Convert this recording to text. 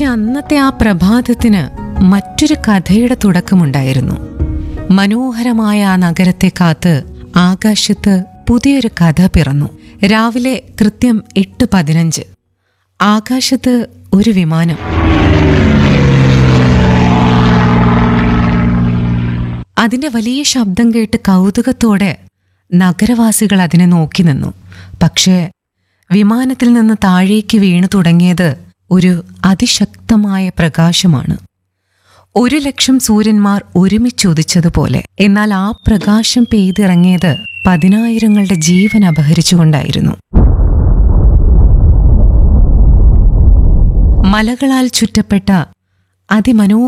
അന്നത്തെ ആ പ്രഭാതത്തിന് മറ്റൊരു കഥയുടെ തുടക്കമുണ്ടായിരുന്നു മനോഹരമായ ആ നഗരത്തെ കാത്ത് ആകാശത്ത് പുതിയൊരു കഥ പിറന്നു രാവിലെ കൃത്യം എട്ട് പതിനഞ്ച് ആകാശത്ത് ഒരു വിമാനം അതിന്റെ വലിയ ശബ്ദം കേട്ട് കൗതുകത്തോടെ നഗരവാസികൾ അതിനെ നോക്കി നിന്നു പക്ഷേ വിമാനത്തിൽ നിന്ന് താഴേക്ക് വീണു തുടങ്ങിയത് ഒരു അതിശക്തമായ പ്രകാശമാണ് ഒരു ലക്ഷം സൂര്യന്മാർ ഒരുമിച്ചുദിച്ചതുപോലെ എന്നാൽ ആ പ്രകാശം പെയ്തിറങ്ങിയത് പതിനായിരങ്ങളുടെ ജീവൻ അപഹരിച്ചുകൊണ്ടായിരുന്നു മലകളാൽ ചുറ്റപ്പെട്ട അതിമനോ